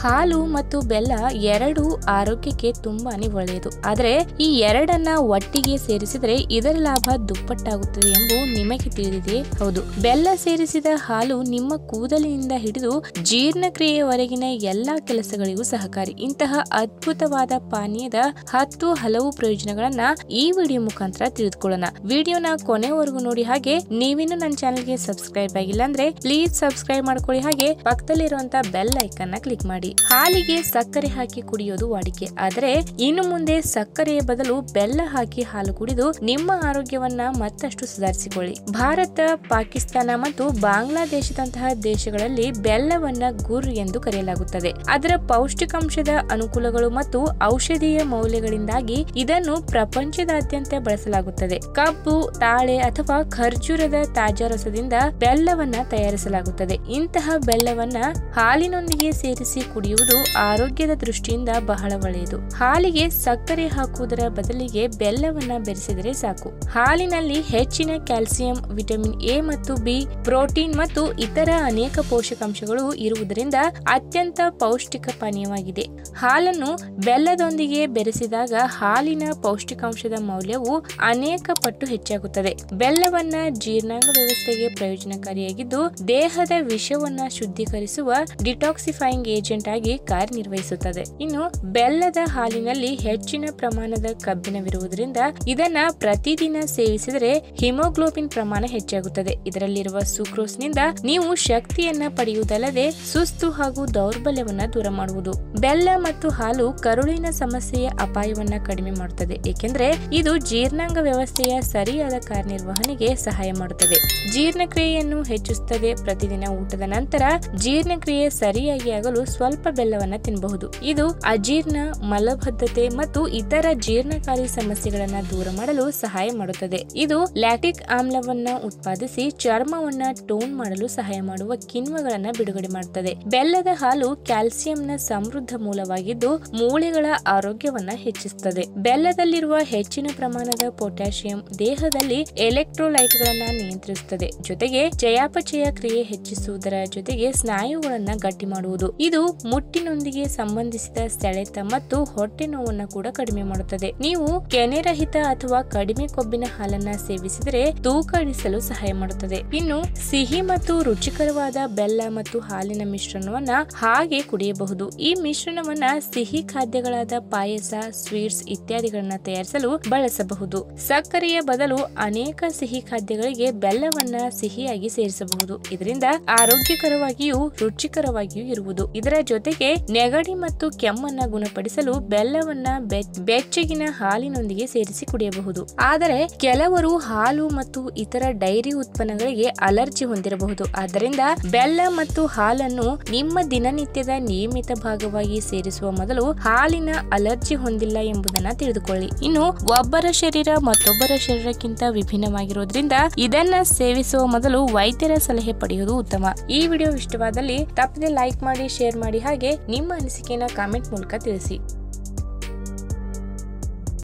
ಹಾಲು ಮತ್ತು ಬೆಲ್ಲ ಎರಡು ಆರೋಗ್ಯಕ್ಕೆ ತುಂಬಾನೇ ಒಳ್ಳೆಯದು ಆದರೆ ಈ ಎರಡನ್ನ ಒಟ್ಟಿಗೆ ಸೇರಿಸಿದರೆ ಇದರ ಲಾಭ ದುಪ್ಪಟ್ಟಾಗುತ್ತದೆ ಎಂಬು ನಿಮಗೆ ತಿಳಿದಿದೆ ಹೌದು ಬೆಲ್ಲ ಸೇರಿಸಿದ ಹಾಲು ನಿಮ್ಮ ಕೂದಲಿನಿಂದ ಹಿಡಿದು ಜೀರ್ಣಕ್ರಿಯೆಯವರೆಗಿನ ಎಲ್ಲಾ ಕೆಲಸಗಳಿಗೂ ಸಹಕಾರಿ ಇಂತಹ ಅದ್ಭುತವಾದ ಪಾನೀಯದ ಹತ್ತು ಹಲವು ಪ್ರಯೋಜನಗಳನ್ನ ಈ ವಿಡಿಯೋ ಮುಖಾಂತರ ತಿಳಿದುಕೊಳ್ಳೋಣ ವಿಡಿಯೋನ ಕೊನೆವರೆಗೂ ನೋಡಿ ಹಾಗೆ ನೀವಿನ್ನು ನನ್ನ ಚಾನೆಲ್ಗೆ ಸಬ್ಸ್ಕ್ರೈಬ್ ಆಗಿಲ್ಲ ಅಂದ್ರೆ ಪ್ಲೀಸ್ ಸಬ್ಸ್ಕ್ರೈಬ್ ಮಾಡ್ಕೊಳ್ಳಿ ಹಾಗೆ ಪಕ್ಕದಲ್ಲಿರುವಂತ ಬೆಲ್ ಐಕನ್ ನ ಕ್ಲಿಕ್ ಮಾಡಿ ಹಾಲಿಗೆ ಸಕ್ಕರೆ ಹಾಕಿ ಕುಡಿಯೋದು ವಾಡಿಕೆ ಆದರೆ ಇನ್ನು ಮುಂದೆ ಸಕ್ಕರೆಯ ಬದಲು ಬೆಲ್ಲ ಹಾಕಿ ಹಾಲು ಕುಡಿದು ನಿಮ್ಮ ಆರೋಗ್ಯವನ್ನ ಮತ್ತಷ್ಟು ಸುಧಾರಿಸಿಕೊಳ್ಳಿ ಭಾರತ ಪಾಕಿಸ್ತಾನ ಮತ್ತು ಬಾಂಗ್ಲಾದೇಶದಂತಹ ದೇಶಗಳಲ್ಲಿ ಬೆಲ್ಲವನ್ನ ಗುರ್ ಎಂದು ಕರೆಯಲಾಗುತ್ತದೆ ಅದರ ಪೌಷ್ಟಿಕಾಂಶದ ಅನುಕೂಲಗಳು ಮತ್ತು ಔಷಧೀಯ ಮೌಲ್ಯಗಳಿಂದಾಗಿ ಇದನ್ನು ಪ್ರಪಂಚದಾದ್ಯಂತ ಬಳಸಲಾಗುತ್ತದೆ ಕಬ್ಬು ತಾಳೆ ಅಥವಾ ಖರ್ಜೂರದ ತಾಜಾ ರಸದಿಂದ ಬೆಲ್ಲವನ್ನ ತಯಾರಿಸಲಾಗುತ್ತದೆ ಇಂತಹ ಬೆಲ್ಲವನ್ನ ಹಾಲಿನೊಂದಿಗೆ ಸೇರಿಸಿ ಕುಡಿಯುವುದು ಆರೋಗ್ಯದ ದೃಷ್ಟಿಯಿಂದ ಬಹಳ ಒಳ್ಳೆಯದು ಹಾಲಿಗೆ ಸಕ್ಕರೆ ಹಾಕುವುದರ ಬದಲಿಗೆ ಬೆಲ್ಲವನ್ನ ಬೆರೆಸಿದರೆ ಸಾಕು ಹಾಲಿನಲ್ಲಿ ಹೆಚ್ಚಿನ ಕ್ಯಾಲ್ಸಿಯಂ ವಿಟಮಿನ್ ಎ ಮತ್ತು ಬಿ ಪ್ರೋಟೀನ್ ಮತ್ತು ಇತರ ಅನೇಕ ಪೋಷಕಾಂಶಗಳು ಇರುವುದರಿಂದ ಅತ್ಯಂತ ಪೌಷ್ಟಿಕ ಪಾನೀಯವಾಗಿದೆ ಹಾಲನ್ನು ಬೆಲ್ಲದೊಂದಿಗೆ ಬೆರೆಸಿದಾಗ ಹಾಲಿನ ಪೌಷ್ಟಿಕಾಂಶದ ಮೌಲ್ಯವು ಅನೇಕ ಪಟ್ಟು ಹೆಚ್ಚಾಗುತ್ತದೆ ಬೆಲ್ಲವನ್ನ ಜೀರ್ಣಾಂಗ ವ್ಯವಸ್ಥೆಗೆ ಪ್ರಯೋಜನಕಾರಿಯಾಗಿದ್ದು ದೇಹದ ವಿಷವನ್ನ ಶುದ್ಧೀಕರಿಸುವ ಡಿಟಾಕ್ಸಿಫೈಯಿಂಗ್ ಏಜೆಂಟ್ ಆಗಿ ಕಾರ್ಯನಿರ್ವಹಿಸುತ್ತದೆ ಇನ್ನು ಬೆಲ್ಲದ ಹಾಲಿನಲ್ಲಿ ಹೆಚ್ಚಿನ ಪ್ರಮಾಣದ ಕಬ್ಬಿಣವಿರುವುದರಿಂದ ಇದನ್ನ ಪ್ರತಿದಿನ ಸೇವಿಸಿದರೆ ಹಿಮೋಗ್ಲೋಬಿನ್ ಪ್ರಮಾಣ ಹೆಚ್ಚಾಗುತ್ತದೆ ಇದರಲ್ಲಿರುವ ಸುಕ್ರೋಸ್ನಿಂದ ನೀವು ಶಕ್ತಿಯನ್ನ ಪಡೆಯುವುದಲ್ಲದೆ ಸುಸ್ತು ಹಾಗೂ ದೌರ್ಬಲ್ಯವನ್ನ ದೂರ ಮಾಡುವುದು ಬೆಲ್ಲ ಮತ್ತು ಹಾಲು ಕರುಳಿನ ಸಮಸ್ಯೆಯ ಅಪಾಯವನ್ನ ಕಡಿಮೆ ಮಾಡುತ್ತದೆ ಏಕೆಂದ್ರೆ ಇದು ಜೀರ್ಣಾಂಗ ವ್ಯವಸ್ಥೆಯ ಸರಿಯಾದ ಕಾರ್ಯನಿರ್ವಹಣೆಗೆ ಸಹಾಯ ಮಾಡುತ್ತದೆ ಜೀರ್ಣಕ್ರಿಯೆಯನ್ನು ಹೆಚ್ಚಿಸುತ್ತದೆ ಪ್ರತಿದಿನ ಊಟದ ನಂತರ ಜೀರ್ಣಕ್ರಿಯೆ ಸರಿಯಾಗಿ ಆಗಲು ಸ್ವಲ್ಪ ಬೆಲ್ಲವನ್ನ ತಿನ್ನಬಹುದು ಇದು ಅಜೀರ್ಣ ಮಲಬದ್ಧತೆ ಮತ್ತು ಇತರ ಜೀರ್ಣಕಾರಿ ಸಮಸ್ಯೆಗಳನ್ನ ದೂರ ಮಾಡಲು ಸಹಾಯ ಮಾಡುತ್ತದೆ ಇದು ಲ್ಯಾಕ್ಟಿಕ್ ಆಮ್ಲವನ್ನ ಉತ್ಪಾದಿಸಿ ಚರ್ಮವನ್ನ ಟೋನ್ ಮಾಡಲು ಸಹಾಯ ಮಾಡುವ ಕಿಣ್ವಗಳನ್ನ ಬಿಡುಗಡೆ ಮಾಡುತ್ತದೆ ಬೆಲ್ಲದ ಹಾಲು ಕ್ಯಾಲ್ಸಿಯಂನ ಸಮೃದ್ಧ ಮೂಲವಾಗಿದ್ದು ಮೂಳೆಗಳ ಆರೋಗ್ಯವನ್ನ ಹೆಚ್ಚಿಸುತ್ತದೆ ಬೆಲ್ಲದಲ್ಲಿರುವ ಹೆಚ್ಚಿನ ಪ್ರಮಾಣದ ಪೊಟ್ಯಾಷಿಯಂ ದೇಹದಲ್ಲಿ ಎಲೆಕ್ಟ್ರೋಲೈಟ್ ಗಳನ್ನ ನಿಯಂತ್ರಿಸುತ್ತದೆ ಜೊತೆಗೆ ಚಯಾಪಚಯ ಕ್ರಿಯೆ ಹೆಚ್ಚಿಸುವುದರ ಜೊತೆಗೆ ಸ್ನಾಯುಗಳನ್ನ ಗಟ್ಟಿ ಮಾಡುವುದು ಇದು ಮುಟ್ಟಿನೊಂದಿಗೆ ಸಂಬಂಧಿಸಿದ ಸೆಳೆತ ಮತ್ತು ಹೊಟ್ಟೆ ನೋವನ್ನ ಕೂಡ ಕಡಿಮೆ ಮಾಡುತ್ತದೆ ನೀವು ಕೆನೆರಹಿತ ಅಥವಾ ಕಡಿಮೆ ಕೊಬ್ಬಿನ ಹಾಲನ್ನ ಸೇವಿಸಿದರೆ ತೂಕ ಇಳಿಸಲು ಸಹಾಯ ಮಾಡುತ್ತದೆ ಇನ್ನು ಸಿಹಿ ಮತ್ತು ರುಚಿಕರವಾದ ಬೆಲ್ಲ ಮತ್ತು ಹಾಲಿನ ಮಿಶ್ರಣವನ್ನ ಹಾಗೆ ಕುಡಿಯಬಹುದು ಈ ಮಿಶ್ರಣವನ್ನ ಸಿಹಿ ಖಾದ್ಯಗಳಾದ ಪಾಯಸ ಸ್ವೀಟ್ಸ್ ಇತ್ಯಾದಿಗಳನ್ನ ತಯಾರಿಸಲು ಬಳಸಬಹುದು ಸಕ್ಕರೆಯ ಬದಲು ಅನೇಕ ಸಿಹಿ ಖಾದ್ಯಗಳಿಗೆ ಬೆಲ್ಲವನ್ನ ಸಿಹಿಯಾಗಿ ಸೇರಿಸಬಹುದು ಇದರಿಂದ ಆರೋಗ್ಯಕರವಾಗಿಯೂ ರುಚಿಕರವಾಗಿಯೂ ಇರುವುದು ಇದರ ಜೊತೆಗೆ ನೆಗಡಿ ಮತ್ತು ಕೆಮ್ಮನ್ನ ಗುಣಪಡಿಸಲು ಬೆಲ್ಲವನ್ನ ಬೆ- ಬೆಚ್ಚಗಿನ ಹಾಲಿನೊಂದಿಗೆ ಸೇರಿಸಿ ಕುಡಿಯಬಹುದು ಆದರೆ ಕೆಲವರು ಹಾಲು ಮತ್ತು ಇತರ ಡೈರಿ ಉತ್ಪನ್ನಗಳಿಗೆ ಅಲರ್ಜಿ ಹೊಂದಿರಬಹುದು ಆದ್ದರಿಂದ ಬೆಲ್ಲ ಮತ್ತು ಹಾಲನ್ನು ನಿಮ್ಮ ದಿನನಿತ್ಯದ ನಿಯಮಿತ ಭಾಗವಾಗಿ ಸೇರಿಸುವ ಮೊದಲು ಹಾಲಿನ ಅಲರ್ಜಿ ಹೊಂದಿಲ್ಲ ಎಂಬುದನ್ನ ತಿಳಿದುಕೊಳ್ಳಿ ಇನ್ನು ಒಬ್ಬರ ಶರೀರ ಮತ್ತೊಬ್ಬರ ಶರೀರಕ್ಕಿಂತ ವಿಭಿನ್ನವಾಗಿರೋದ್ರಿಂದ ಇದನ್ನ ಸೇವಿಸುವ ಮೊದಲು ವೈದ್ಯರ ಸಲಹೆ ಪಡೆಯುವುದು ಉತ್ತಮ ಈ ವಿಡಿಯೋ ಇಷ್ಟವಾದಲ್ಲಿ ತಪ್ಪದೆ ಲೈಕ್ ಮಾಡಿ ಶೇರ್ ಮಾಡಿ ಹಾಗೆ ನಿಮ್ಮ ಅನಿಸಿಕೆನ ಕಾಮೆಂಟ್ ಮೂಲಕ ತಿಳಿಸಿ